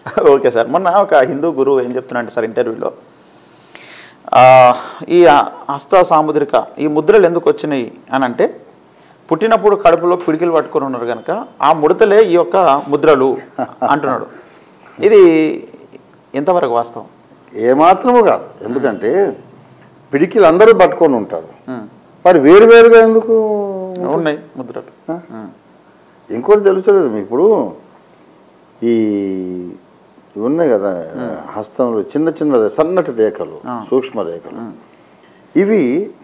Okay sir మొన్న ఒక హిందూ గురువు ఏం చెప్తున్నారంటే సార్ ఇంటర్వ్యూలో ఆ, ఈ హస్త సాముద్రిక ఈ ముద్రలు ఎందుకు వచ్చినాయి అని అంటే పుట్టినప్పుడు కడుపులో పిడికిలు పట్టుకొని ఉన్నారు కనుక ఆ ముడతలే ఈ యొక్క ముద్రలు అంటున్నాడు ఇది ఎంతవరకు వాస్తవం ఏమాత్రము కాదు ఎందుకంటే పిడికిలు అందరూ పట్టుకొని ఉంటారు ఉమ్. మరి వేరు వేరుగా ఎందుకు ఉన్నాయి ముద్రలు ఆ? ఉమ్. ఇంకోటి తెలుసలేదు మీకు ఇప్పుడు ఈ ఇవి ఉన్నాయి కదా హస్తంలో చిన్న చిన్న రే- సన్నటి రేఖలు ఆ. సూక్ష్మ రేఖలు ఇవి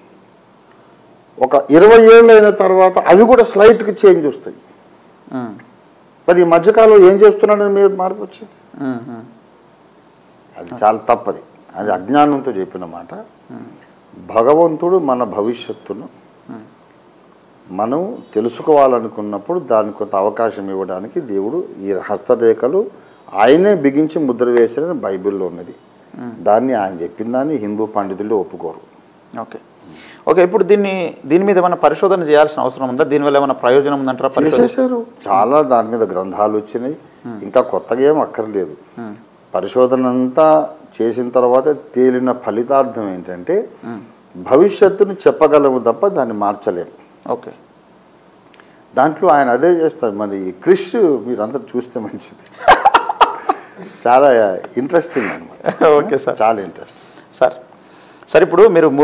ఒక ఇరవై ఏళ్ళు అయిన తర్వాత అవి కూడా స్లైట్కి చేంజ్ వస్తాయి ఉమ్. మరి ఈ మధ్యకాలంలో ఏం చేస్తున్నాడని మీరు మార్పు వచ్చింది ఉమ్. ఉమ్. అది చాలా తప్పది అది అజ్ఞానంతో చెప్పిన మాట భగవంతుడు మన భవిష్యత్తును మనం తెలుసుకోవాలనుకున్నప్పుడు దానికి కొంత అవకాశం ఇవ్వడానికి దేవుడు ఈ హస్తరేఖలు ఆయనే బిగించి ముద్ర వేసారని బైబిల్లో ఉన్నది దాన్ని ఆయన చెప్పిన దాన్ని హిందూ పండితులు ఒప్పుకోరు ఓకే ఓకే ఇప్పుడు దీన్ని దీని మీద ఏమైనా పరిశోధన చేయాల్సిన అవసరం ఉందా దీనివల్ల ఏమైనా ప్రయోజనం ఉందంటారా పరిశోధన చేసేసారు చాలా దాని మీద గ్రంథాలు వచ్చినాయి ఇంకా కొత్తగా ఏం అక్కర్లేదు ఉమ్. పరిశోధన అంతా చేసిన తర్వాత తేలిన ఫలితార్థం ఏంటంటే భవిష్యత్తును చెప్పగలము తప్ప దాన్ని మార్చలేము ఓకే దాంట్లో ఆయన అదే చేస్తారు మరి క్రిష్ మీరందరూ చూస్తే మంచిది చాలా ఇంట్రెస్టింగ్ అనమాట ఓకే సార్ చాలా ఇంట్రెస్టింగ్ సార్ సార్ ఇప్పుడు మీరు